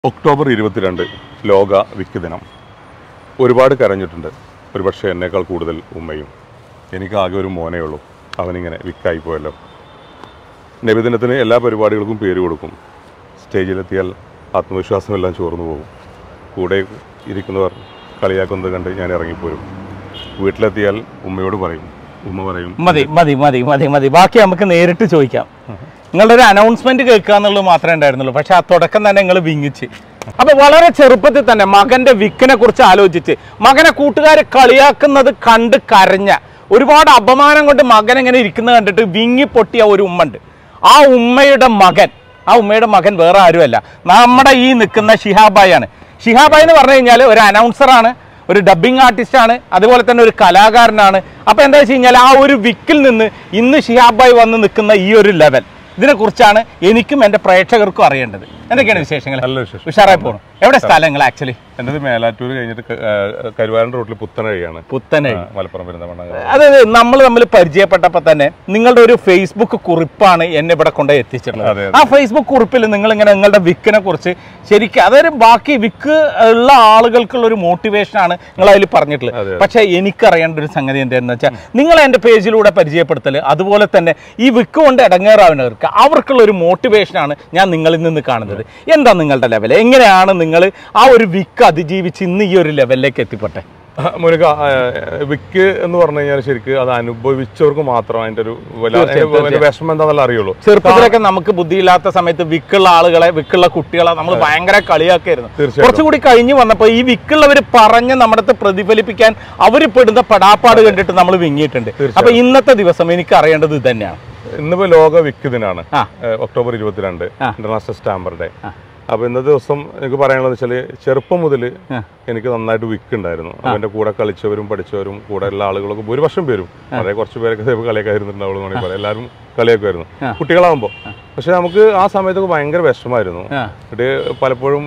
October ഇരുപത്തിരണ്ട് ലോക വിക്ക് ദിനം ഒരുപാട് കരഞ്ഞിട്ടുണ്ട് ഒരുപക്ഷെ എന്നേക്കാൾ കൂടുതൽ ഉമ്മയും എനിക്ക് ആകെ ഒരു മോനേ ഉള്ളൂ അവനിങ്ങനെ വിക്കായി പോയല്ലോ നബിദിനത്തിന് എല്ലാ പരിപാടികൾക്കും പേര് കൊടുക്കും സ്റ്റേജിലെത്തിയാൽ ആത്മവിശ്വാസമെല്ലാം ചോർന്നു പോകും കൂടെ ഇരിക്കുന്നവർ കളിയാക്കുന്നത് കണ്ട് ഞാൻ ഇറങ്ങിപ്പോരും വീട്ടിലെത്തിയാൽ ഉമ്മയോട് പറയും ഉമ്മ പറയും മതി മതി മതി മതി മതി ബാക്കി നമുക്ക് നേരിട്ട് ചോദിക്കാം നിങ്ങളുടെ ഒരു അനൗൺസ്മെന്റ് കേൾക്കുക എന്നുള്ളത് മാത്രമേ ഉണ്ടായിരുന്നുള്ളൂ പക്ഷെ ആ തുടക്കം തന്നെ നിങ്ങൾ വിങ്ങിച്ച് അപ്പൊ വളരെ ചെറുപ്പത്തിൽ തന്നെ മകന്റെ വിക്കിനെ കുറിച്ച് ആലോചിച്ച് മകനെ കൂട്ടുകാരെ കളിയാക്കുന്നത് കണ്ട് കരഞ്ഞ ഒരുപാട് അപമാനം കൊണ്ട് മകൻ ഇങ്ങനെ ഇരിക്കുന്നത് കണ്ടിട്ട് വിങ്ങി പൊട്ടിയ ഒരു ഉമ്മണ്ട് ആ ഉമ്മയുടെ മകൻ ആ ഉമ്മയുടെ മകൻ വേറെ ആരുമല്ല നമ്മുടെ ഈ നിൽക്കുന്ന ഷിഹാബായി ആണ് ഷിഹാബായി എന്ന് പറഞ്ഞു കഴിഞ്ഞാൽ ഒരു അനൗൺസറാണ് ഒരു ഡബ്ബിംഗ് ആർട്ടിസ്റ്റ് ആണ് അതുപോലെ തന്നെ ഒരു കലാകാരനാണ് അപ്പോൾ എന്താ വെച്ച് കഴിഞ്ഞാൽ ആ ഒരു വിക്കിൽ നിന്ന് ഇന്ന് ഷിഹാബായി വന്ന് നിൽക്കുന്ന ഈ ഒരു ലെവൽ ഇതിനെക്കുറിച്ചാണ് എനിക്കും എൻ്റെ പ്രേക്ഷകർക്കും അറിയേണ്ടത് എന്തൊക്കെയാണ് വിശേഷങ്ങൾ നല്ല വിശേഷം ഉഷാറായി പോകണം എവിടെ സ്ഥലങ്ങൾ ആക്ച്വലി എൻ്റെത് മേലാറ്റൂർ കഴിഞ്ഞിട്ട് ക- ആ, കരുവാരൻ റോട്ടിൽ പുത്തനഴിയാണ് പുത്തനെ ആ, മലപ്പുറം പെരുന്തമണ്ണ അതായത് നമ്മൾ തമ്മിൽ പരിചയപ്പെട്ടപ്പോൾ തന്നെ നിങ്ങളുടെ ഒരു ഫേസ്ബുക്ക് കുറിപ്പാണ് എന്നെ ഇവിടെ കൊണ്ടുപോയി എത്തിച്ചിട്ടുള്ളത് അതെ, ആ ഫേസ്ബുക്ക് കുറിപ്പിൽ നിങ്ങൾ ഇങ്ങനെ നിങ്ങളുടെ വിക്കിനെ കുറിച്ച് ശരിക്കും അതൊരു ബാക്കി വിക്ക് ഉള്ള ആളുകൾക്കുള്ള ഒരു മോട്ടിവേഷനാണ് നിങ്ങൾ അതിൽ പറഞ്ഞിട്ടുള്ളത് അതെ. പക്ഷേ എനിക്കറിയേണ്ട ഒരു സംഗതി എന്താണെന്ന് വെച്ചാൽ നിങ്ങൾ എൻ്റെ പേജിലൂടെ പരിചയപ്പെടുത്തൽ അതുപോലെ തന്നെ ഈ വിക്ക് കൊണ്ട് ഇടങ്ങേറാവുന്നവർക്ക് അവർക്കുള്ള ഒരു മോട്ടിവേഷനാണ് ഞാൻ നിങ്ങളിൽ നിന്ന് കാണുന്നത് എന്താ നിങ്ങളുടെ ലെവൽ എങ്ങനെയാണ് നിങ്ങൾ ആ ഒരു വിക്ക് അതിജീവിച്ച് ഇന്ന് ഈ ഒരു ലെവലിലേക്ക് എത്തിപ്പെട്ടെ മുരുക വിക്ക് എന്ന് പറഞ്ഞു കഴിഞ്ഞാൽ ശരിക്ക് അത് അനുഭവിച്ചവർക്ക് മാത്രം അതിന്റെ ഒരു വല്ല- തീർച്ചയായും, അതിന്റെ വിഷമം എന്താണെന്നല്ല അറിയുള്ളൂ ചെറുപ്പത്തിലൊക്കെ നമുക്ക് ബുദ്ധിയില്ലാത്ത സമയത്ത് വിക്കുള്ള ആളുകളെ വിക്കുള്ള കുട്ടികളെ നമ്മൾ ഭയങ്കര കളിയാക്കായിരുന്നു തീർച്ചയായിട്ടും. കുറച്ചുകൂടി കഴിഞ്ഞു വന്നപ്പോൾ ഈ വിക്കുള്ളവർ പറഞ്ഞ് നമ്മുടെ അടുത്ത് പ്രതിഫലിപ്പിക്കാൻ അവർ പെടുന്ന പെടാപ്പാട് കണ്ടിട്ട് നമ്മൾ വിങ്ങിയിട്ടുണ്ട് അപ്പൊ ഇന്നത്തെ ദിവസം എനിക്ക് അറിയേണ്ടത് ഇത് തന്നെയാണ് ഇന്നിപ്പോ ലോക വിക്ക് ദിനാണ് ആ. ഏഹ് ഒക്ടോബർ ഇരുപത്തിരണ്ട് ആ. ഇന്റർനാഷണൽ സ്റ്റാമ്പർ ഡേ അപ്പൊ ഇന്നത്തെ ദിവസം എനിക്ക് പറയാനുള്ളത് വെച്ചാല് ചെറുപ്പം മുതൽ ആ. എനിക്ക് നന്നായിട്ട് വിക്ക് ഉണ്ടായിരുന്നു അപ്പൊ എന്റെ കൂടെ കളിച്ചവരും പഠിച്ചവരും കൂടെ ഉള്ള ആളുകളൊക്കെ ഭൂരിപക്ഷം പേരും വളരെ കുറച്ച് പേരൊക്കെ ചിലപ്പോൾ കളിയൊക്കെ ആയിരുന്നുണ്ടാവുള്ളൂ എന്ന് വേണമെങ്കിൽ പറയാം എല്ലാവരും കളിയൊക്കെയായിരുന്നു കുട്ടികളാകുമ്പോൾ പക്ഷെ നമുക്ക് ആ സമയത്തൊക്കെ ഭയങ്കര വിഷമമായിരുന്നു ആ. എന്നിട്ട് പലപ്പോഴും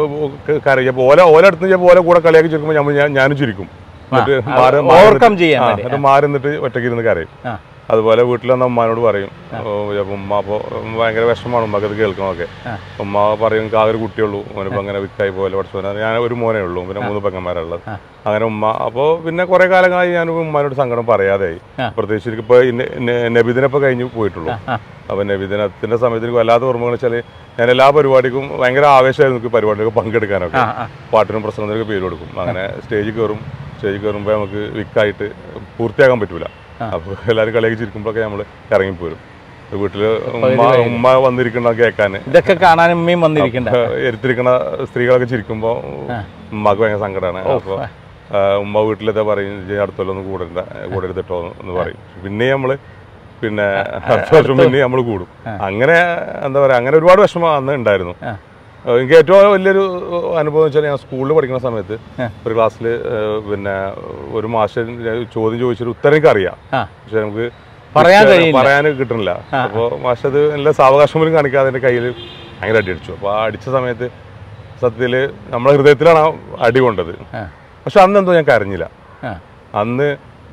കരയും ഓല ഓല അടുത്ത് ചിലപ്പോൾ ഓല കൂടെ കളിയാക്കി ചിരിക്കുമ്പോൾ നമ്മൾ ഞാൻ ഞാനും ചിരിക്കും എന്നിട്ട് മാറി മാറി overcome നിന്നിട്ട് ചെയ്യാൻ ആ, വേണ്ടി. എന്നിട്ട് മാറി നിന്നിട്ട് ഒറ്റയ്ക്ക് ഇരുന്ന് കരയും ആ. അതുപോലെ വീട്ടിൽ വന്ന ഉമ്മാനോട് പറയും ഓ, ചിലപ്പോ ഉമ്മ അപ്പോൾ ഭയങ്കര വിഷമമാണ് ഉമ്മക്ക് അത് കേൾക്കണമൊക്കെ ഉമ്മ പറയും എനിക്ക് ആ ഒരു കുട്ടിയുള്ളൂ ഓനിപ്പോൾ അങ്ങനെ വിക്കായി പോലെ പഠിച്ചു ഞാൻ ഒരു മോനേ ഉള്ളൂ പിന്നെ മൂന്ന് പെങ്ങന്മാരുള്ളത് അങ്ങനെ ഉമ്മ അപ്പോൾ പിന്നെ കുറേ കാലങ്ങളായി ഞാൻ ഉമ്മാനോട് സങ്കടം പറയാതെയായി പ്രത്യേകിച്ച് എനിക്കിപ്പോൾ നബിദിനപ്പോൾ കഴിഞ്ഞ് പോയിട്ടുള്ളൂ അപ്പോൾ നബിദിനത്തിൻ്റെ സമയത്ത് എനിക്ക് വല്ലാത്ത ഓർമ്മകൾ വെച്ചാൽ ഞാൻ എല്ലാ പരിപാടിക്കും ഭയങ്കര ആവേശമായിരുന്നു എനിക്ക് പരിപാടികൾക്ക് പങ്കെടുക്കാനൊക്കെ ആ, ആ. പാട്ടിനും പ്രസംഗത്തിനൊക്കെ പേര് കൊടുക്കും അങ്ങനെ സ്റ്റേജിൽ കയറും സ്റ്റേജിൽ കയറുമ്പോൾ നമുക്ക് വിക്കായിട്ട് പൂർത്തിയാക്കാൻ പറ്റൂല അപ്പോൾ എല്ലാവരും കളിയാക്കി ചിരിക്കുമ്പോഴൊക്കെ നമ്മൾ ഇറങ്ങിപ്പോരും വീട്ടില് ഉമ്മ ഉമ്മ വന്നിരിക്കണ കേൾക്കാൻ ഇതൊക്കെ കാണാൻ ഉമ്മയും വന്നിരിക്കണ്ട എടുത്തിരിക്കണ സ്ത്രീകളൊക്കെ ചിരിക്കുമ്പോൾ ഉമ്മക്ക് ഭയങ്കര സങ്കടമാണ് അപ്പോൾ ഉമ്മ വീട്ടിലെത്താ പറയും "ഇജ്ജ് അടുത്ത കൊല്ലം ഒന്ന് കൂടണ്ട കൂടെ എടുത്തിട്ടോ എന്ന് പറയും പിന്നെ നമ്മള് പിന്നെ അടുത്ത വർഷം പിന്നെ നമ്മൾ കൂടും അങ്ങനെ എന്താ പറയാ അങ്ങനെ ഒരുപാട് വിഷമം അന്ന് ഉണ്ടായിരുന്നു ആ. ഏഹ് എനിക്ക് ഏറ്റവും വലിയൊരു അനുഭവം എന്ന് വെച്ചാൽ ഞാൻ സ്കൂളിൽ പഠിക്കുന്ന സമയത്ത് ഒരു ക്ലാസ്സിൽ പിന്നെ ഒരു മാസ്റ്റർ ചോദ്യം ചോദിച്ചൊരു ഉത്തരം എനിക്ക് അറിയാം ആ. പക്ഷെ നമുക്ക് പറയാൻ ഉത്തരം കഴിയില്ല. പറയാൻ കിട്ടണില്ല അപ്പോൾ മാസ്റ്റർ അത് എല്ലാ സാവകാശം പോലും കാണിക്കാതെ എൻ്റെ കയ്യിൽ ഭയങ്കര അടി അടിച്ചു അപ്പോൾ ആ അടിച്ച സമയത്ത് സത്യത്തിൽ നമ്മളെ ഹൃദയത്തിലാണ് ആ അടി കൊണ്ടത് ആ. പക്ഷെ അന്ന് എന്തോ ഞാൻ കരഞ്ഞില്ല ആ. അന്ന്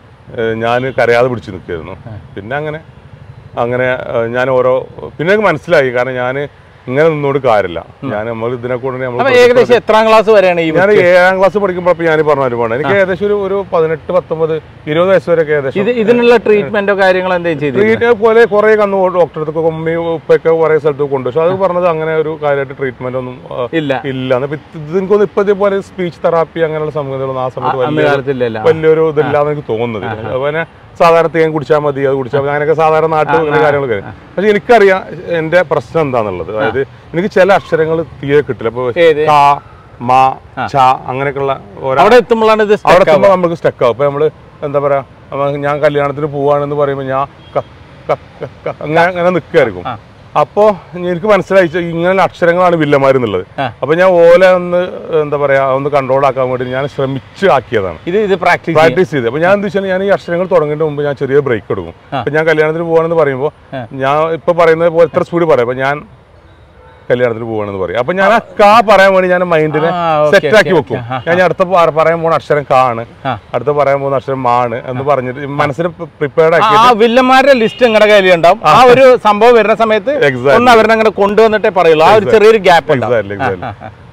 ഞാൻ കരയാതെ പിടിച്ചു നിൽക്കുകയായിരുന്നു പിന്നെ അങ്ങനെ അങ്ങനെ ഏഹ്, ഞാൻ ഓരോ പിന്നെ എനിക്ക് മനസ്സിലായി കാരണം ഞാൻ ഇങ്ങനെ നിന്നോട് കാര്യമില്ല ഞാൻ നമ്മൾ ഇതിനെ കൂടെ അപ്പൊ നമ്മൾ ഏകദേശം എത്രാം ക്ലാസ് വരെയാണ് ഈ ഞാൻ ഏഴാം ക്ലാസ് പഠിക്കുമ്പോൾ ഞാൻ പറഞ്ഞ ഒരുപാട് എനിക്ക് ഏകദേശം ഒരു ഒരു പതിനെട്ട് പത്തൊമ്പത് ഇരുപത് വയസ്സ് വരെയൊക്കെ ഏകദേശം ഇത് ഇതിനുള്ള ട്രീറ്റ്മെന്റോ കാര്യങ്ങളോ എന്തെങ്കിലും ചെയ്തു ട്രീറ്റ് പോലെ കുറെ കന്ന് ഡോക്ടറെ അടുത്തൊക്കെ ഉമ്മയും ഉപ്പൊക്കെ കുറെ സ്ഥലത്ത് കൊണ്ടു പക്ഷെ അത് പറഞ്ഞത് അങ്ങനെ ഒരു കാര്യമായിട്ട് ട്രീറ്റ്മെന്റ് ഒന്നും ആ, ഇല്ല ഇല്ല എന്നിട്ട് ഇത് എനിക്കൊന്നും ഇപ്പൊ ഇതേപോലെ സ്പീച്ച് തെറാപ്പി അങ്ങനെയുള്ള സംഗതികളൊന്നും ആ സമയത്ത് അന്ന് വലിയ കാലത്തില്ലല്ലോ വലിയൊരു ഇതില്ലാന്ന് എനിക്ക് തോന്നുന്നത് അതുപോലെ സാധാരണ തേൻ കുടിച്ചാൽ മതി അത് കുടിച്ചാൽ മതി അങ്ങനെയൊക്കെ സാധാരണ നാട്ടിൽ അങ്ങനെ കാര്യങ്ങളൊക്കെ പക്ഷെ എനിക്കറിയാം എന്റെ പ്രശ്നം എന്താന്നുള്ളത് അതായത് എനിക്ക് ചില അക്ഷരങ്ങൾ തീരെ കിട്ടില്ല ഇപ്പൊ ഏത്? കാ മാ ച അങ്ങനെയൊക്കെയുള്ള ഓരോ അവിടെ എത്തുമ്പോഴാണ് ഇത് അവിടെ stuck ആവുക. എത്തുമ്പോൾ നമുക്ക് സ്റ്റക്ക് ആവും അപ്പൊ നമ്മള് എന്താ പറയാ അപ്പൊ ഞാൻ കല്യാണത്തിന് പോവാണെന്ന് പറയുമ്പോൾ ഞാൻ ക- ക- ക- ക- അങ്ങനെ അങ്ങനെ നിൽക്കുകയായിരിക്കും അപ്പോൾ എനിക്ക് മനസ്സിലായി ചെ- ഇങ്ങനെ അക്ഷരങ്ങളാണ് വില്ലന്മാരെന്നുള്ളത് ആ. അപ്പൊ ഞാൻ ഓല ഒന്ന് എന്താ പറയാ ഒന്ന് കൺട്രോൾ ആക്കാൻ വേണ്ടി ഞാൻ ശ്രമിച്ച് ആക്കിയതാണ് ഇത് ഇത് പ്രാക്ടീസ് പ്രാക്ടീസ് ചെയ്ത് അപ്പൊ ഞാൻ എന്താ വെച്ചാൽ ഞാൻ ഈ അക്ഷരങ്ങൾ തുടങ്ങുന്നതിന് മുമ്പ് ഞാൻ ചെറിയ ബ്രേക്ക് എടുക്കും അപ്പൊ ഞാൻ കല്യാണത്തിന് പോവാണെന്ന് പറയുമ്പോൾ ഞാൻ ഇപ്പൊ പറയുന്നത് പോലെ എത്ര സ്പീഡ് പറയാം അപ്പൊ ഞാൻ കല്യാണത്തിന് പോവാണെന്ന് പറയും അപ്പൊ ഞാൻ ആ കാ പറയാൻ വേണ്ടി ഞാൻ മൈൻഡിനെ ആ, okay, സെറ്റ് ആക്കി okay, വെക്കും okay. ആ, ഞാൻ ഇനി അടുത്ത പ- പറയാൻ പോകുന്ന അക്ഷരം കാ ആണ് ആ. അടുത്ത പറയാൻ പോകുന്ന അക്ഷരം മാണ് എന്ന് പറഞ്ഞിട്ട് മനസ്സിന് പ്രിപ്പയർഡ് ആക്കി ആ വില്ലന്മാരുടെ ലിസ്റ്റ് നിങ്ങളുടെ കയ്യിലുണ്ടാവും ആ ഒരു സംഭവം വരുന്ന സമയത്ത് Exactly. ഒന്ന് അവരെ അങ്ങനെ കൊണ്ടുവന്നിട്ടേ പറയുള്ളൂ ആ ഒരു ചെറിയൊരു ഗ്യാപ്പ് ഉണ്ടാവും Exactly, exactly.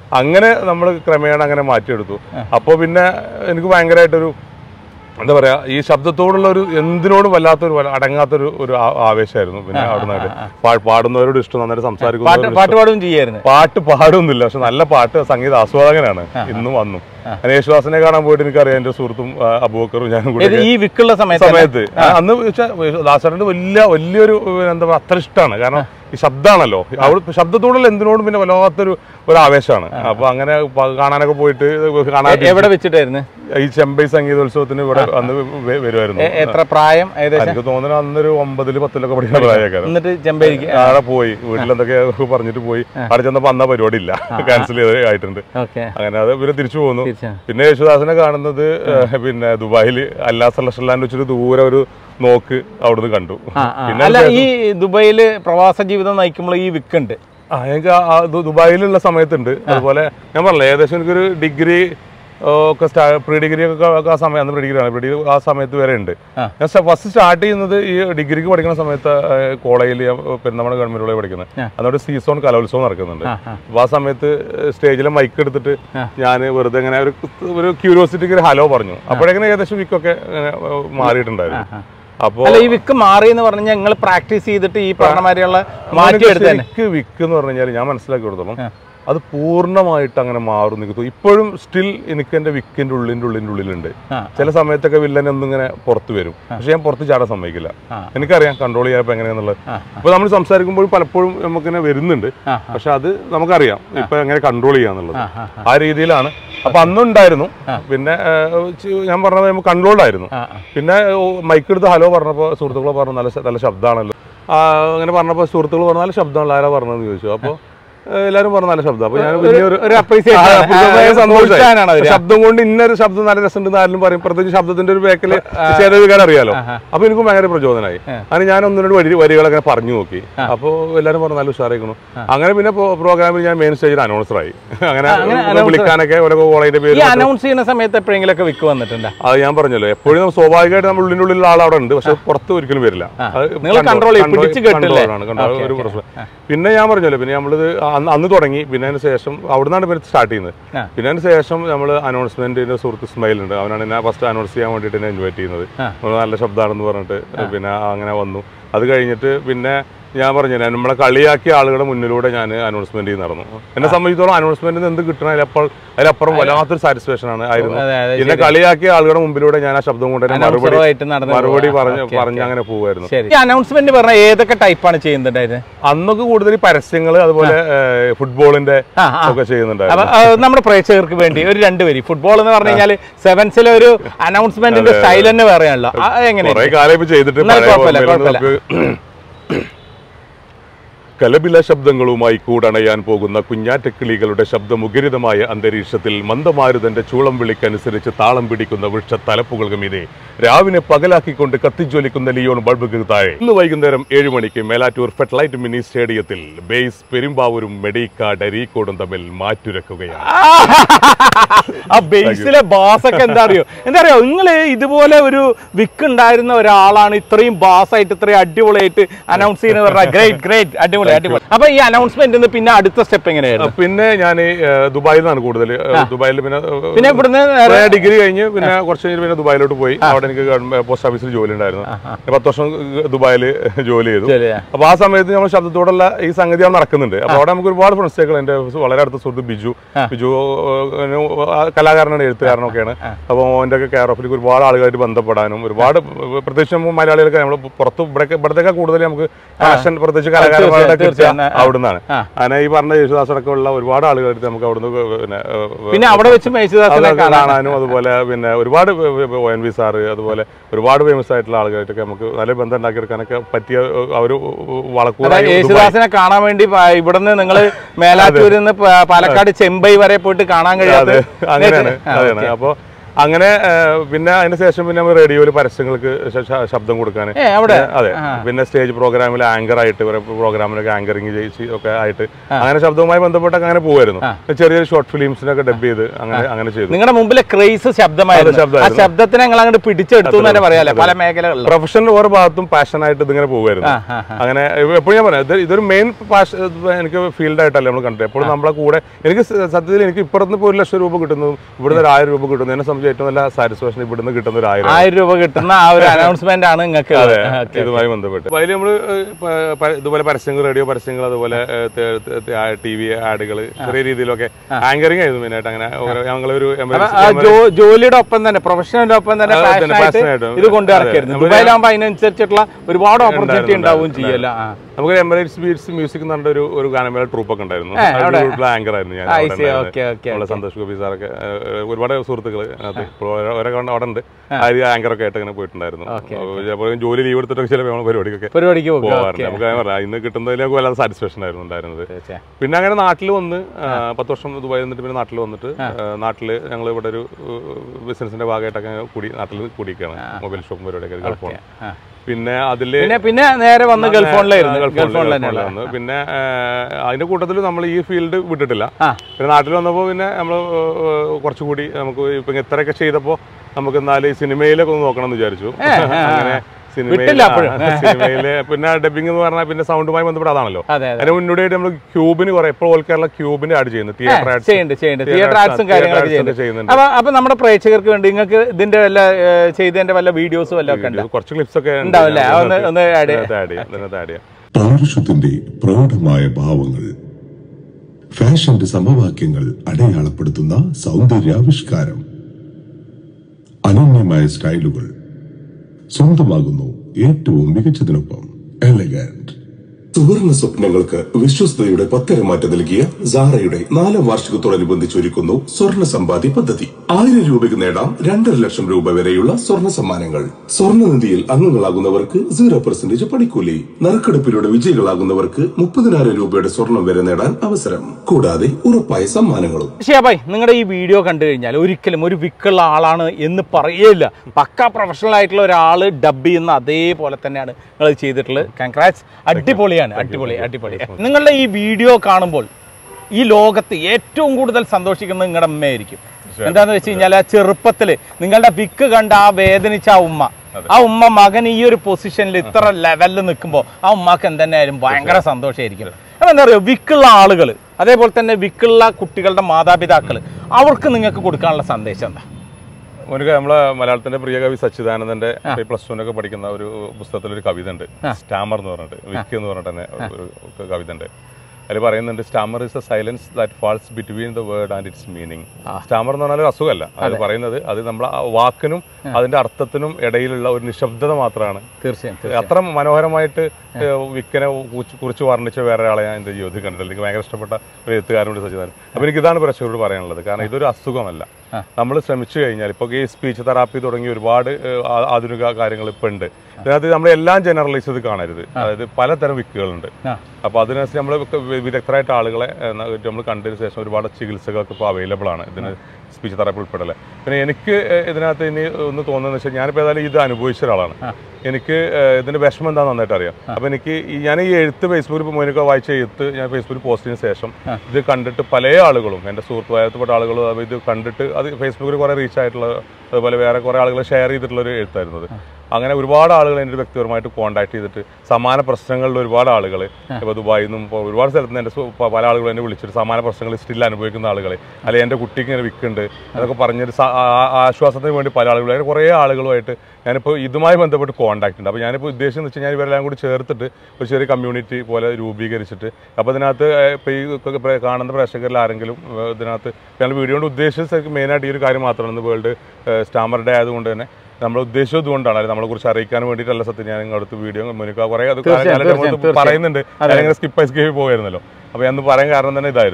അങ്ങനെ നമ്മൾ ക്രമേണ അങ്ങനെ മാറ്റിയെടുത്തു അപ്പോൾ പിന്നെ എനിക്ക് ഭയങ്കരമായിട്ടൊരു എന്താ പറയാ ഈ ശബ്ദത്തോടുള്ള ഒരു എന്തിനോടും വല്ലാത്തൊരു വല്ല- അടങ്ങാത്തൊരു ഒരു ആ- ആവേശമായിരുന്നു പിന്നെ അവിടെ നിന്ന് പാടുന്നവരോട് ഇഷ്ടം നന്നായിട്ട് പാട്ട് സംസാരിക്കുന്നവരോട് പാട്ട് പാടുകയും ചെയ്യായിരുന്നു പാട്ട് പാടൊന്നുമില്ല പക്ഷെ നല്ല പാട്ട് സംഗീത ആസ്വാദകനാണ് ഇന്നും വന്നു ഞാൻ യേശുദാസിനെ കാണാൻ പോയിട്ട് എനിക്കറിയാം എന്റെ സുഹൃത്തും ആ, അബൂബക്കറും ഞാനും കൂടി ഇത് ഈ വിക്കുള്ള സമയത്ത് സമയത്ത് ആ, അന്ന് ദാസേട്ടന് വലിയ വലിയൊരു പിന്നെ എന്താ പറയുക അത്ര ഇഷ്ടമാണ് കാരണം ഈ ശബ്ദമാണല്ലോ അവിടെ ശബ്ദത്തോടുള്ള എന്തിനോടും പിന്നെ വല്ലാത്തൊരു ഒരു ആവേശമാണ് അപ്പൊ അങ്ങനെ പ- കാണാനൊക്കെ പോയിട്ട് കാണാൻ എ- എവിടെ വെച്ചിട്ടായിരുന്നു ഈ ചെമ്പൈ സംഗീതോത്സവത്തിന് ഇവിടെ അന്ന് വ- വരുമായിരുന്നു എ- എത്ര പ്രായം ഏകദേശം എനിക്ക് തോന്നുന്നു അന്നൊരു ഒമ്പതില് പത്തിലൊക്കെ പഠിക്കുന്ന പ്രായമൊക്കെ എന്നിട്ട് ചെമ്പേരിക്ക് അവിടെ പോയി വീട്ടിലെന്തൊക്കെ പറഞ്ഞിട്ട് പോയി അവിടെ ചെന്നപ്പോ അന്ന പരിപാടി ഇല്ല ക്യാൻസൽ ചെയ്ത് ആയിട്ടുണ്ട് ഓക്കെ അങ്ങനെ അത് ഇവര് തിരിച്ചു പോന്നു തിരിച്ചാ പിന്നെ യേശുദാസിനെ കാണുന്നത് ഏഹ്, പിന്നെ ദുബായിൽ അല്ലാ സലഷല്ലാന്ന് വെച്ചൊരു ദൂരെ ഒരു നോക്ക് അവിടുന്ന് കണ്ടു ആ, ആ. പിന്നെ അല്ല ഈ ദുബായില് പ്രവാസ ജീവിതം നയിക്കുമ്പോൾ ഈ വിക്കുണ്ട് ആ എനിക്ക് ആ- ആ ദു- ദുബായിലുള്ള സമയത്തുണ്ട് അതുപോലെ ഞാൻ പറഞ്ഞില്ല ഏകദേശം എനിക്കൊരു ഡിഗ്രി ഒക്കെ സ്റ്റാ പ്രീ ഡിഗ്രി ഒക്കെ ആ സമയം അന്ന് പ്രീ ഡിഗ്രി ആണ് പ്രീ ഡിഗ്രി ആ സമയത്ത് വരെ ഉണ്ട് ആ. ഞാൻ ഫസ്റ്റ് സ്റ്റാർട്ട് ചെയ്യുന്നത് ഈ ഡിഗ്രിക്ക് പഠിക്കുന്ന സമയത്ത് കോളേജിൽ പെരുന്നമണ ഗവൺമെന്റ് കോളേജ് പഠിക്കുന്നത് ആ. അതോടെ സീസോൺ കലോത്സവം നടക്കുന്നുണ്ട് ആ, ആ. അപ്പൊ ആ സമയത്ത് സ്റ്റേജിലെ മൈക്ക് എടുത്തിട്ട് ആ. ഞാൻ വെറുതെ ഇങ്ങനെ ഒരു ഒരു ക്യൂരിയോസിറ്റിക്ക് ഒരു ഹലോ പറഞ്ഞു അപ്പോഴേക്കും ഏകദേശം വിക്കൊക്കെ ഇങ്ങനെ, ഏഹ്, മാറിയിട്ടുണ്ടായിരുന്നു അപ്പോ അല്ല ഈ വിക്ക് മാറി എന്ന് പറഞ്ഞാൽ ഞങ്ങൾ പ്രാക്ടീസ് ചെയ്തിട്ട് ഈ പറഞ്ഞ മാതിരിയുള്ള മാറ്റിയെടുത്ത് തന്നെ ശരിക്ക് വിക്ക് എന്ന് പറഞ്ഞു കഴിഞ്ഞാൽ ഞാൻ മനസ്സിലാക്കി കൊടുത്തോളം അത് പൂർണ്ണമായിട്ട് അങ്ങനെ മാറും എനിക്ക് തോന്നുന്നു ഇപ്പോഴും സ്റ്റിൽ എനിക്ക് എന്റെ വിക്കിന്റെ ഉള്ളിന്റെ ഉള്ളിന്റെ ഉള്ളിലുണ്ട് ആ. ചില സമയത്തൊക്കെ വില്ലൻ ഒന്നിങ്ങനെ പുറത്ത് വരും പക്ഷെ ഞാൻ പുറത്ത് ചാടാൻ സമ്മതിക്കില്ല ആ. എനിക്കറിയാം കൺട്രോൾ ചെയ്യാൻ ഇപ്പൊ എങ്ങനെയാന്നുള്ളത് ആ. ഇപ്പൊ നമ്മൾ സംസാരിക്കുമ്പോൾ പലപ്പോഴും നമുക്കിങ്ങനെ വരുന്നുണ്ട് ആ, പക്ഷെ അത് നമുക്കറിയാം ഇപ്പൊ എങ്ങനെ കൺട്രോൾ ചെയ്യാന്നുള്ളത് ആ, ആ, ആ രീതിയിലാണ് അപ്പൊ അന്നുണ്ടായിരുന്നു പിന്നെ ഏഹ്, ചി- ഞാൻ പറഞ്ഞത് നമുക്ക് കൺട്രോൾഡ് ആയിരുന്നു ആ, ആ. പിന്നെ മൈക്ക് എടുത്ത് ഹലോ പറഞ്ഞപ്പോൾ സുഹൃത്തുക്കൾ പറഞ്ഞു നല്ല ശ- നല്ല ശബ്ദമാണല്ലോ ആ, അങ്ങനെ പറഞ്ഞപ്പോൾ സുഹൃത്തുക്കൾ പറഞ്ഞു നല്ല ശബ്ദമാണല്ലോ ആരാ പറഞ്ഞതെന്ന് ചോദിച്ചു അപ്പോൾ എല്ലാവരും പറഞ്ഞു നല്ല ശബ്ദം അപ്പൊ ഞാൻ വലിയ ഒരു ഒരു appreciation ആ, ആണ്. അപ്പുറത്തെ ആ, സന്തോഷമായി. പ്രോത്സാഹനമാണ് അവര്. ശബ്ദം കൊണ്ട് ഇന്നൊരു ശബ്ദം നല്ല രസമുണ്ട് ആരും പറയും പ്രത്യേകിച്ച് ശബ്ദത്തിന്റെ ഒരു ബാക്കിൽ ചേതവികാരം അറിയാലോ അപ്പൊ എനിക്കും ഭയങ്കര പ്രചോദനമായി അങ്ങനെ ഞാൻ ഒന്നിനോട് വരി വരികളൊക്കെ പറഞ്ഞു നോക്കി അപ്പോൾ എല്ലാവരും പറഞ്ഞു നല്ല ഉഷാറായിക്കണു അങ്ങനെ പിന്നെ പ്രോഗ്രാമിൽ ഞാൻ മെയിൻ സ്റ്റേജിൽ അനൗൺസറായി അങ്ങനെ വിളിക്കാനൊക്കെ ഓരോ കോളേജിന്റെ ഈ പേര് അനൗൺസ് ചെയ്യുന്ന സമയത്ത് എപ്പോഴെങ്കിലൊക്കെ വിക്ക് വന്നിട്ടുണ്ട് അത് ഞാൻ പറഞ്ഞല്ലോ എപ്പോഴും നമ്മൾ സ്വാഭാവികമായിട്ട് നമ്മൾ ഉള്ളിൻ്റെ ഉള്ളിലുള്ള ആൾ അവിടെ ഉണ്ട് പക്ഷെ പുറത്ത് ഒരിക്കലും വരില്ല അത് നിങ്ങൾ control- control ചെയ്യും, control- പിടിച്ച് കെട്ടില്ലേ? control ആണ്, control ഒരു പ്രശ്നം പിന്നെ ഞാൻ പറഞ്ഞല്ലോ പിന്നെ നമ്മളിത് അന്ന് അന്ന് തുടങ്ങി പിന്നെ അതിന് ശേഷം അവിടുന്നാണ് പിന്നെ സ്റ്റാർട്ട് ചെയ്യുന്നത് ആ. പിന്നെ അതിന് ശേഷം നമ്മൾ അനൗൺസ്മെന്റിന്റെ സുഹൃത്ത് ഇസ്മയിൽ ഉണ്ട് അവനാണ് എന്നെ ഫസ്റ്റ് അനൗൺസ് ചെയ്യാൻ വേണ്ടിയിട്ട് എന്നെ ഇൻവൈറ്റ് ചെയ്യുന്നത് ആ. അവന് നല്ല ശബ്ദമാണെന്ന് പറഞ്ഞിട്ട് പിന്നെ അങ്ങനെ വന്നു അത് കഴിഞ്ഞിട്ട് പിന്നെ ഞാൻ പറഞ്ഞു നമ്മളെ കളിയാക്കിയ ആളുകളുടെ മുന്നിലൂടെ ഞാൻ അനൗൺസ്മെന്റ് ചെയ്ത് നടന്നു എന്നെ സംബന്ധിച്ചിടത്തോളം അനൗൺസ്മെന്റിന് എന്ത് കിട്ടണം അതിലപ്പോൾ അതിലപ്പുറം വല്ലാത്തൊരു സാറ്റിസ്ഫാക്ഷൻ ആണ് ആയിരുന്നു അതെ, അതെ, എന്നെ കളിയാക്കിയ ആളുകളുടെ മുമ്പിലൂടെ ഞാൻ ആ ശബ്ദം കൊണ്ട് തന്നെ മറുപടി അനൗൺസറുമായിട്ട് നടന്നു മറുപടി പോവാ. പറഞ്ഞ് ഓക്കേ, പറഞ്ഞ് അങ്ങനെ പോവായിരുന്നു ശരി ഈ അനൗൺസ്മെന്റ് പറഞ്ഞ ഏതൊക്കെ ടൈപ്പാണ് ചെയ്യുന്നുണ്ടായത് അന്നൊക്കെ കൂടുതൽ പരസ്യങ്ങൾ അതുപോലെ ഏഹ്, ഫുട്ബോളിന്റെ ആ, ആ. ഒക്കെ ചെയ്യുന്നുണ്ടായിരുന്നു അപ്പൊ ആ, നമ്മുടെ പ്രേക്ഷകർക്ക് വേണ്ടി ഒരു രണ്ടുപേര് ഫുട്ബോൾ എന്ന് പറഞ്ഞു കഴിഞ്ഞാൽ സെവൻസിലെ ഒരു അനൗൺസ്മെന്റിന്റെ സ്റ്റൈൽ തന്നെ പറയാനുള്ള എങ്ങനെ കുറെ കാലം ഇപ്പൊ ചെയ്തിട്ട് എന്നാൽ പഴയ കുഴപ്പമില്ല, ഓർമ്മയിലൊന്നും നമുക്ക് കലപില ശബ്ദങ്ങളുമായി കൂടണയാൻ പോകുന്ന കുഞ്ഞാറ്റക്കിളികളുടെ ശബ്ദമുഖരിതമായ അന്തരീക്ഷത്തിൽ മന്ദമാരുതന്റെ ചൂളം വിളിക്കനുസരിച്ച് താളം പിടിക്കുന്ന വൃക്ഷ തലപ്പുകൾക്ക് മീതെ രാവിനെ പകലാക്കിക്കൊണ്ട് കത്തിജ്വലിക്കുന്ന ലിയോൺ ബൾബുകൾ താഴെ ഇന്ന് വൈകുന്നേരം ഏഴ് മണിക്ക് മേലാറ്റൂർ ഫെർട്ടിലൈറ്റ് മിനി സ്റ്റേഡിയത്തിൽ ബേസ് പെരുമ്പാവൂരും മെഡീക്കാട് അരീക്കോടും തമ്മിൽ മാറ്റുരക്കുകയാണ് ആ ബേസിലെ ബാസ് ഒക്കെ എന്താ അറിയോ എന്താ അറിയോ നിങ്ങള് ഇതുപോലെ ഒരു വിക്ക് ഉണ്ടായിരുന്ന ഒരാളാണ് ഇത്രയും ബാസ് ആയിട്ട് ഇത്രയും അടിപൊളിയായിട്ട് അനൗൺസ് ചെയ്യുന്ന പറഞ്ഞാൽ ഗ്രേറ്റ് ഗ്രേറ്റ് അടിപൊളി അടിപൊളി അപ്പൊ ഈ അനൗൺസ്മെന്റ് പിന്നെ അടുത്ത സ്റ്റെപ്പ് എങ്ങനെയായിരുന്നു പിന്നെ ഞാൻ ദുബായിൽ നിന്നാണ് കൂടുതൽ ദുബായിൽ പിന്നെ ഏഹ്, പിന്നെ ഇവിടുന്ന് നേരെ ഞാൻ ഡിഗ്രി കഴിഞ്ഞ് പിന്നെ കുറച്ച് കഴിഞ്ഞ് പിന്നെ ദുബായിലോട്ട് പോയി അവിടെ എനിക്ക് ഗവൺമെന്റ് പോസ്റ്റ് ഓഫീസിൽ ജോലി ഉണ്ടായിരുന്നു പിന്നെ പത്ത് വർഷം ദുബായിൽ ജോലി ചെയ്തു ശരിയാ. അപ്പൊ ആ സമയത്ത് നമ്മൾ ശബ്ദത്തോടുള്ള ഈ സംഗതി അവിടെ നടക്കുന്നുണ്ട് അപ്പൊ അവിടെ നമുക്ക് ഒരുപാട് ഫ്രണ്ട്സുകൾ എന്റെ വളരെ അടുത്ത സുഹൃത്ത് ബിജു ബിജു ഏഹ്, ആ കലാകാരനാണ് എഴുത്തുകാരനൊക്കെയാണ് അപ്പോൾ ഓൻ്റെ ഒക്കെ കെയർ ഓഫിലേക്ക് ഒരുപാട് ആളുകളായിട്ട് ബന്ധപ്പെടാനും ഒരുപാട് പ്രത്യേകിച്ച് നമ്മൾ മലയാളികൾക്ക് നമ്മൾ പുറത്ത് ഇവിടെ ഇവിടത്തേക്ക് കൂടുതൽ നമുക്ക് കണക്ഷൻ പ്രത്യേകിച്ച് കലാകാരന്മാരുടെ കിട്ടുക തീർച്ചയായും. അവിടുന്നാണ് ആ. അങ്ങനെ ഈ പറഞ്ഞ യേശുദാസടക്കം ഉള്ള ഒരുപാട് ആളുകളായിട്ട് നമുക്ക് അവിടുന്ന് പിന്നെ ഏഹ്, പിന്നെ അവിടെ വെച്ച് മേശുദാസിനെ അതൊക്കെ കാണാൻ കാണാനും അതുപോലെ പിന്നെ ഒരുപാട് ഒ എൻ വി സാറ് അതുപോലെ ഒരുപാട് ഫേമസ് ആയിട്ടുള്ള ആളുകളായിട്ടൊക്കെ നമുക്ക് നല്ല ബന്ധം ഉണ്ടാക്കിയെടുക്കാനൊക്കെ പറ്റിയ അവർ വളക്കൂറായി അതായത് യേശുദാസിനെ കാണാൻ വേണ്ടി പ- ഇവിടുന്ന് നിങ്ങൾ മേലാറ്റൂരിൽ നിന്ന് പ- പാലക്കാട് ചെമ്പൈ വരെ പോയിട്ട് കാണാൻ കഴിയാതെ അതെ അങ്ങനെയാണ് അതെയാണ് അപ്പോൾ അങ്ങനെ ആ, പിന്നെ അതിന് ശേഷം പിന്നെ നമ്മൾ റേഡിയോയിൽ പരസ്യങ്ങൾക്ക് ശ- ശ- ശബ്ദം കൊടുക്കാൻ ഏ അവിടെ അതെ പിന്നെ സ്റ്റേജ് പ്രോഗ്രാമിൽ ആങ്കർ ആയിട്ട് കുറെ പ്രോഗ്രാമിലൊക്കെ ആങ്കറിങ് ചെയ്ത് ഒക്കെ ആയിട്ട് അങ്ങനെ ശബ്ദവുമായി ബന്ധപ്പെട്ടൊക്കെ അങ്ങനെ പോകുമായിരുന്നു ചെറിയ ഷോർട്ട് ഫിലിംസിനൊക്കെ ഡബ് ചെയ്ത് അങ്ങനെ അങ്ങനെ ചെയ്തു നിങ്ങളുടെ മുമ്പിലെ ക്രേസ് ശബ്ദമായിരുന്നു അതെ, ശബ്ദമായിരുന്നു. ആ ശബ്ദത്തിനെ നിങ്ങൾ അങ്ങോട്ട് പിടിച്ചെടുത്തു എന്ന് തന്നെ പറയാല്ലേ പല മേഖലകളിലും പ്രൊഫഷണൽ ഓരോ ഭാഗത്തും പാഷനായിട്ട് ഇതിങ്ങനെ പോകുമായിരുന്നു ആ, ആ, ആ. അങ്ങനെ എപ്പോഴും ഞാൻ പറയാം ഇത് ഇതൊരു മെയിൻ പാഷ എനിക്ക് ഫീൽഡ് ആയിട്ടല്ല നമ്മൾ കണ്ടത് എപ്പോഴും നമ്മളെ കൂടെ എനിക്ക് സ- സത്യത്തിൽ എനിക്ക് ഇപ്പുറത്ത് ഇപ്പോൾ ഒരു ലക്ഷം രൂപ കിട്ടുന്നതും ഇവിടുന്ന് ഒരു ആയിരം രൂപ കിട്ടുന്നു എന്നെ സംബന്ധിച്ച് ഏറ്റവും നല്ല സാറ്റിസ്ഫാക്ഷൻ ഇവിടുന്ന് കിട്ടുന്ന ഒരു ആയിരം ആയിരം രൂപ കിട്ടുന്ന ആ ഒരു അനൗൺസ്മെന്റ് ആണ് നിങ്ങൾക്ക് അതെ ഇതുമായി ബന്ധപ്പെട്ട് അതിൽ നമ്മൾ ഇതുപോലെ പരസ്യങ്ങൾ റേഡിയോ പരസ്യങ്ങൾ അതുപോലെ ടി വി ആഡുകൾ ചെറിയ രീതിയിലൊക്കെ ആങ്കറിങ് ആയിരുന്നു മെയിനായിട്ട് അങ്ങനെ ഓരോ- ഞങ്ങളൊരു emergency ആ camera- ജോ- ജോലിയുടെ ഒപ്പം തന്നെ പ്രൊഫഷണലിന്റെ ഒപ്പം തന്നെ അതെ, passion തന്നെ ആയിട്ട് passion ആയിട്ട്. ഇത് കൊണ്ടു നടക്കരുത് നമ്മള് ദുബായിലാകുമ്പോൾ അതിനനുസരിച്ചിട്ടുള്ള ഒരുപാട് ഓപ്പർച്യൂണിറ്റി ഉണ്ടായിരുന്നു, ഉണ്ടാവും ചെയ്യല്ല ആ നമുക്ക് എമറേറ്റ്സ് ബീറ്റ്സ് മ്യൂസിക് എന്ന് പറഞ്ഞ ഒരു ഒരു ഗാനമേള ട്രൂപ്പ് ഒക്കെ ഉണ്ടായിരുന്നു ആങ്കർ ആയിരുന്നു ഞാൻ I അവിടെ see, ഉണ്ടായിരുന്നത്. okay, okay, നമ്മളെ സന്തോഷ് ഗോപി സാറൊക്കെ ഏഹ്, ഒരുപാട് സുഹൃത്തുക്കൾ അതിനകത്ത് ഇപ്പോൾ ഓരോ അവിടെ ഉണ്ട് ആ ആങ്കർ ഒക്കെ ആയിട്ട് അങ്ങനെ പോയിട്ടുണ്ടായിരുന്നു അപ്പോൾ ജോലി ലീവ് എടുത്തിട്ടൊക്കെ ചില നമ്മൾ പരിപാടിക്കൊക്കെ പരിപാടിക്ക് പോകുക പോകാറുണ്ട് നമുക്ക് അങ്ങനെ പറയാം ഇന്ന് കിട്ടുന്നതിലേക്ക് വല്ലാതെ സാറ്റിസ്ഫാക്ഷൻ ആയിരുന്നു ഉണ്ടായിരുന്നത് തീർച്ചയായും. പിന്നെ അങ്ങനെ നാട്ടിൽ വന്ന് ആ, പത്ത് വർഷം ദുബായിൽ നിന്നിട്ട് പിന്നെ നാട്ടിൽ വന്നിട്ട് നാട്ടിൽ ഞങ്ങൾ ഇവിടെ ഒരു ബിസിനസിന്റെ ഭാഗമായിട്ടൊക്കെ കൂടി നാട്ടിൽ കൂടിയൊക്കെയാണ് മൊബൈൽ ഷോപ്പും പരിപാടിയൊക്കെ ഗൾഫോൺ ആ. പിന്നെ അതില് പിന്നെ പിന്നെ നേരെ വന്ന് ഗൾഫ് ഫോണിലായിരുന്നു ഗൾഫ് ഗൾഫ് ഫോണിൽ ഫോണിൽ തന്നെയുള്ള വന്നു. പിന്നെ ആ, അതിന്റെ കൂട്ടത്തിൽ നമ്മൾ ഈ ഫീൽഡ് വിട്ടിട്ടില്ല ആ. പിന്നെ നാട്ടിൽ വന്നപ്പോൾ പിന്നെ നമ്മൾ കുറച്ചുകൂടി നമുക്ക് ഇപ്പൊ ഇത്രയൊക്കെ ചെയ്തപ്പോൾ നമുക്ക് എന്നാലും സിനിമയിലൊക്കെ ഒന്ന് നോക്കണം എന്ന് വിചാരിച്ചു അങ്ങനെ വിട്ടില്ല അപ്പോഴും. സിനിമയില് പിന്നെ ഡബിംഗ് എന്ന് പറഞ്ഞാൽ പിന്നെ സൗണ്ടുമായി ബന്ധപ്പെട്ട് അതാണല്ലോ അതെ അതെ അതിന് മുന്നോടിയായിട്ട് നമ്മൾ ക്യൂബിന് കുറെ ഇപ്പോൾ ഓൾ കേരള ക്യൂബിന്റെ ആഡ് ചെയ്യുന്നു തിയേറ്റർ ആഡ് ചെയ്യുന്നുണ്ട് ചെയ്യുന്നുണ്ട് theatre തിയേറ്റർ ആർട്സും arts, കാര്യങ്ങളൊക്കെ theatre arts ഒക്കെ ചെയ്യുന്നുണ്ട് ചെയ്യുന്നുണ്ട്. അപ്പൊ അപ്പൊ നമ്മുടെ പ്രേക്ഷകർക്ക് വേണ്ടി നിങ്ങൾക്ക് ഇതിന്റെ വല്ല ഏഹ്, ചെയ്തതിന്റെ വല്ല വീഡിയോസും വല്ല ഒക്കെ ഉണ്ട് കുറച്ച് ക്ലിപ്സ് ഒക്കെ ഉണ്ട്. ഉണ്ടാവില്ലേ ഞാൻ ഒന്ന് ഒന്ന് ആഡ് ഇതിനകത്ത് add ചെയ്യാം ഇതിനകത്ത് add ചെയ്യാം പാരുഷത്തിന്റെ പ്രൗഢമായ ഭാവങ്ങൾ ഫാഷന്റെ സമവാക്യങ്ങൾ അടയാളപ്പെടുത്തുന്ന സൗന്ദര്യാവിഷ്കാരം അനന്യമായ സ്റ്റൈലുകൾ സ്വന്തമാകുന്നു ഏറ്റവും മികച്ചതിനൊപ്പം എലഗന്റ് സുവർണ സ്വപ്നങ്ങൾക്ക് വിശ്വസ്തയുടെ പത്തരമാറ്റ നൽകിയ സാറയുടെ നാലാം വാർഷികത്തോടനുബന്ധിച്ച് ഒരുക്കുന്നു സ്വർണ്ണ സമ്പാദ്യ പദ്ധതി ആയിരം രൂപയ്ക്ക് നേടാം രണ്ടര ലക്ഷം രൂപ വരെയുള്ള സ്വർണ്ണ സമ്മാനങ്ങൾ സ്വർണ്ണനിധിയിൽ അംഗങ്ങളാകുന്നവർക്ക് സീറോ പെർസെന്റേജ് പണിക്കൂലി നറുക്കെടുപ്പിലൂടെ വിജയികളാകുന്നവർക്ക് മുപ്പതിനായിരം രൂപയുടെ സ്വർണം വരെ നേടാൻ അവസരം കൂടാതെ ഉറപ്പായ സമ്മാനങ്ങളും ഷിയാബായ് നിങ്ങളുടെ ഈ വീഡിയോ കണ്ടു കഴിഞ്ഞാൽ ഒരിക്കലും ഒരു വിക്കുള്ള ആളാണ് എന്ന് പറയേയില്ല പക്ക പ്രൊഫഷണൽ ആയിട്ടുള്ള ഒരാൾ ഡബ് ചെയ്യുന്ന അതേപോലെ തന്നെയാണ് നിങ്ങൾ ചെയ്തിട്ടുള്ളത് കൺഗ്രാറ്റ്സ് അടിപൊളിയാണ് അടിപൊളി അടിപൊളി നിങ്ങളുടെ ഈ വീഡിയോ കാണുമ്പോൾ ഈ ലോകത്ത് ഏറ്റവും കൂടുതൽ സന്തോഷിക്കുന്നത് നിങ്ങളുടെ അമ്മയായിരിക്കും എന്താന്ന് വെച്ച് കഴിഞ്ഞാൽ ആ ചെറുപ്പത്തിൽ നിങ്ങളുടെ വിക്ക് കണ്ട ആ വേദനിച്ച ആ ഉമ്മ ആ ഉമ്മ മകൻ ഈ ഒരു പൊസിഷനിൽ ഇത്ര ലെവലിൽ നിൽക്കുമ്പോൾ ആ ഉമ്മക്ക് എന്തെന്നായാലും ഭയങ്കര സന്തോഷമായിരിക്കും അപ്പൊ എന്താ പറയുക വിക്കുള്ള ആളുകൾ അതേപോലെ തന്നെ വിക്കുള്ള കുട്ടികളുടെ മാതാപിതാക്കൾ അവർക്ക് നിങ്ങൾക്ക് കൊടുക്കാനുള്ള സന്ദേശം എന്താ മോനിക്ക നമ്മളെ മലയാളത്തിന്റെ പ്രിയ കവി സച്ചിദാനന്ദന്റെ പ്ലസ് ടുനൊക്കെ പഠിക്കുന്ന ഒരു പുസ്തകത്തിൽ ഒരു കവിത ഉണ്ട് സ്റ്റാമർ എന്ന് പറഞ്ഞിട്ട് വിക്ക് എന്ന് പറഞ്ഞിട്ട് തന്നെ ഒരു കവിത ഉണ്ട് അതിൽ പറയുന്നുണ്ട് stammer is a silence that falls between the word and its meaning stammer എന്ന് പറഞ്ഞാൽ ഒരു അസുഖമല്ല അത് പറയുന്നത് അത് നമ്മളെ ആ വാക്കിനും അതിന്റെ അർത്ഥത്തിനും ഇടയിലുള്ള ഒരു നിശബ്ദത മാത്രമാണ് തീർച്ചയായും അത്ര മനോഹരമായിട്ട് ഏഹ്, വിക്കനെ കുറിച്ച് കുറിച്ച് വർണ്ണിച്ച വേറെ ഒരാളെ ഞാൻ എൻ്റെ ജീവിതത്തിൽ കണ്ടിട്ടില്ല എനിക്ക് ഭയങ്കര ഇഷ്ടപ്പെട്ട ഒരു എഴുത്തുകാരനോട് സച്ചിദാനൻ അപ്പോൾ എനിക്ക് ഇതാണ് പ്രേക്ഷകരോട് പറയാനുള്ളത് കാരണം ഇതൊരു അസുഖമല്ല നമ്മൾ ശ്രമിച്ചു കഴിഞ്ഞാൽ ഇപ്പോൾ ഈ സ്പീച്ച് തെറാപ്പി തുടങ്ങി ഒരുപാട് ഏഹ്, ആ- ആധുനിക കാര്യങ്ങൾ ഇപ്പോൾ ഉണ്ട് ഇതിനകത്ത് നമ്മൾ എല്ലാം ജനറലൈസ് ചെയ്ത് കാണരുത് അതായത് പലതരം വിക്കുകളുണ്ട് ആ. അപ്പോൾ അതിനനുസരിച്ച് നമ്മൾ വിദഗ്ധരായിട്ട് ആളുകളെ നമ്മൾ കണ്ടതിന് ശേഷം ഒരുപാട് ചികിത്സകളൊക്കെ ഇപ്പോൾ അവൈലബിൾ ആണ് ഇതിന് സ്പീച്ച് തെറാപ്പി ഉൾപ്പെടെ പിന്നെ എനിക്ക് ഏഹ്, ഇതിനകത്ത് ഇനി ഒന്ന് തോന്നുന്നത് വെച്ചാൽ ഞാനിപ്പോൾ ഏതായാലും ഇത് അനുഭവിച്ച ഒരാളാണ് എനിക്ക് ഏഹ്, ഇതിന്റെ വിഷമം എന്താണെന്ന് നന്നായിട്ട് അറിയാം അപ്പോൾ എനിക്ക് ഈ- ഞാൻ ഈ എഴുത്ത് ഫേസ്ബുക്കിൽ മോനിക്ക വായിച്ച എഴുത്ത് ഞാൻ ഫേസ്ബുക്കിൽ പോസ്റ്റ് ചെയ്തതിന് ശേഷം ഇത് കണ്ടിട്ട് പല ആളുകളും എൻ്റെ സുഹൃത്തുവായപ്പെട്ട ആളുകളും അത് ഇത് കണ്ടിട്ട് അത് ഫേസ്ബുക്കിൽ കുറേ റീച്ച് ആയിട്ടുള്ള അതുപോലെ വേറെ കുറേ ആളുകൾ ഷെയർ ചെയ്തിട്ടുള്ള ഒരു എഴുത്തായിരുന്നു അത് അങ്ങനെ ഒരുപാട് ആളുകൾ എൻ്റെ വ്യക്തിപരമായിട്ട് കോൺടാക്ട് ചെയ്തിട്ട് സമാന പ്രശ്നങ്ങളിൽ ഒരുപാട് ആളുകൾ ഇപ്പോൾ ദുബായിൽ നിന്നും ഇപ്പോൾ ഒരുപാട് സ്ഥലത്ത് നിന്ന് എൻ്റെ സു- പ- പല ആളുകളും എന്നെ വിളിച്ചിട്ട് സമാന പ്രശ്നങ്ങൾ സ്റ്റിൽ അനുഭവിക്കുന്ന ആളുകൾ അല്ലെങ്കിൽ എൻ്റെ കുട്ടിക്ക് ഇങ്ങനെ വിൽക്കുന്നുണ്ട് അതൊക്കെ പറഞ്ഞൊരു സ- ആ- ആ- ആശ്വാസത്തിന് വേണ്ടി പല ആളുകളും അങ്ങനെ കുറേ ആളുകളുമായിട്ട് ഞാനിപ്പോൾ ഇതുമായി ബന്ധപ്പെട്ട് കോൺടാക്ട് ഉണ്ട് അപ്പോൾ ഞാനിപ്പോൾ ഉദ്ദേശം എന്ന് വെച്ചാൽ ഞാൻ ഇവരെല്ലാം കൂടി ചേർത്തിട്ട് ഒരു ചെറിയ കമ്മ്യൂണിറ്റി പോലെ രൂപീകരിച്ചിട്ട് അപ്പോൾ ഇതിനകത്ത് ഇപ്പോൾ ഈ ക- പ്ര- കാണുന്ന പ്രേക്ഷകരിൽ ആരെങ്കിലും ഏഹ്, ഇതിനകത്ത് ഞങ്ങൾ വീഡിയോ കൊണ്ട് ഉദ്ദേശിച്ചത് മെയിനായിട്ട് ഈ ഒരു കാര്യം മാത്രമാണ് വേൾഡ് സ്റ്റാമർ ഡേ ആയതുകൊണ്ട് തന്നെ നമ്മൾ ഉദ്ദേശിച്ചത് കൊണ്ടാണ് അല്ലെങ്കിൽ നമ്മളെ കുറിച്ച് അറിയിക്കാൻ വേണ്ടിയിട്ടല്ല സത്യം ഞാൻ നിങ്ങളുടെ അടുത്ത് വീഡിയോ മുന്നിൽ കുറേ അത് തീർച്ചയായും, കാലം തീർച്ചയായും, കൊണ്ട് പറയുന്നുണ്ട് ഞാനിങ്ങനെ സ്കിപ്പ് സ്കിപ്പ് പോയിരുന്നല്ലോ അപ്പോൾ ഞാൻ പറയാൻ കാരണം തന്നെ ഇതായിരുന്നു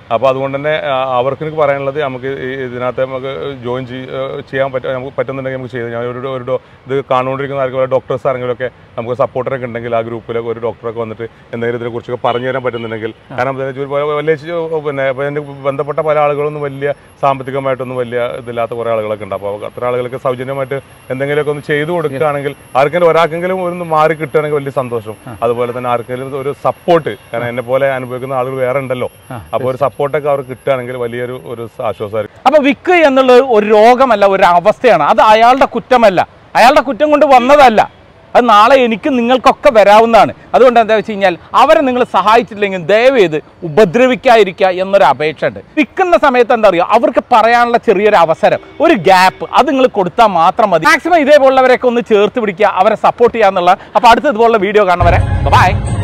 അപ്പോൾ അതുകൊണ്ട് തന്നെ ആ, അവർക്ക് എനിക്ക് പറയാനുള്ളത് നമുക്ക് ഈ ഇതിനകത്ത് നമുക്ക് ജോയിൻ ചെയ്യാൻ പറ്റും നമുക്ക് പറ്റുന്നുണ്ടെങ്കിൽ നമുക്ക് ചെയ്ത് ഞാൻ ഒരു ഒരു ഡോ- ഇത് കാണുകൊണ്ടിരിക്കുന്ന ആർക്കും ഡോക്ടേഴ്സ് ആരെങ്കിലുമൊക്കെ നമുക്ക് സപ്പോർട്ടറൊക്കെ ഉണ്ടെങ്കിൽ ആ ഗ്രൂപ്പിലൊക്കെ ഒരു ഡോക്ടറൊക്കെ വന്നിട്ട് എന്തെങ്കിലും ഇതിനെക്കുറിച്ചൊക്കെ പറഞ്ഞു തരാൻ പറ്റുന്നുണ്ടെങ്കിൽ കാരണം എന്താ വെച്ചാൽ ഒരു വലിയ ചി- പിന്നെ ഇപ്പോൾ എൻ്റെ ബന്ധപ്പെട്ട പല ആളുകളൊന്നും വലിയ സാമ്പത്തികമായിട്ടൊന്നും വലിയ ഇതില്ലാത്ത കുറേ ആളുകളൊക്കെ ഉണ്ട് അപ്പോൾ അത്ര ആളുകൾക്ക് സൗജന്യമായിട്ട് എന്തെങ്കിലുമൊക്കെ ഒന്ന് ചെയ്തു കൊടുക്കുകയാണെങ്കിൽ ആർക്കെങ്കിലും ഒരാൾക്കെങ്കിലും ഒന്ന് മാറി കിട്ടുകയാണെങ്കിൽ വലിയ സന്തോഷം അതുപോലെ തന്നെ ആർക്കെങ്കിലും ഒരു സപ്പോർട്ട് കാരണം എന്നെ പോലെ അനുഭവിക്കുന്ന ആളുകൾ വേറെ ഉണ്ടല്ലോ അപ്പോൾ ഒരു സപ്പോർട്ടൊക്കെ അവർക്ക് കിട്ടുകയാണെങ്കിൽ വലിയൊരു ഒരു ആശ്വാസമായിരിക്കും അപ്പൊ വിക്ക് എന്നുള്ളത് ഒരു രോഗമല്ല ഒരു അവസ്ഥയാണ് അത് അയാളുടെ കുറ്റമല്ല അയാളുടെ കുറ്റം കൊണ്ട് വന്നതല്ല അത് നാളെ എനിക്ക് നിങ്ങൾക്കൊക്കെ വരാവുന്നതാണ് അതുകൊണ്ട് എന്താ വെച്ച് കഴിഞ്ഞാൽ അവരെ നിങ്ങൾ സഹായിച്ചില്ലെങ്കിൽ ദയവ് ചെയ്ത് ഉപദ്രവിക്കാതിരിക്കുക എന്നൊരു അപേക്ഷ ഉണ്ട് വിൽക്കുന്ന സമയത്ത് എന്താ പറയുക അവർക്ക് പറയാനുള്ള ചെറിയൊരു അവസരം ഒരു ഗ്യാപ്പ് അത് നിങ്ങൾ കൊടുത്താൽ മാത്രം മതി മാക്സിമം ഇതേപോലുള്ളവരെയൊക്കെ ഒന്ന് ചേർത്ത് പിടിക്കുക അവരെ സപ്പോർട്ട് ചെയ്യുക എന്നുള്ള അപ്പോൾ അടുത്ത ഇതുപോലുള്ള വീഡിയോ കാണുന്നവരെ ബൈ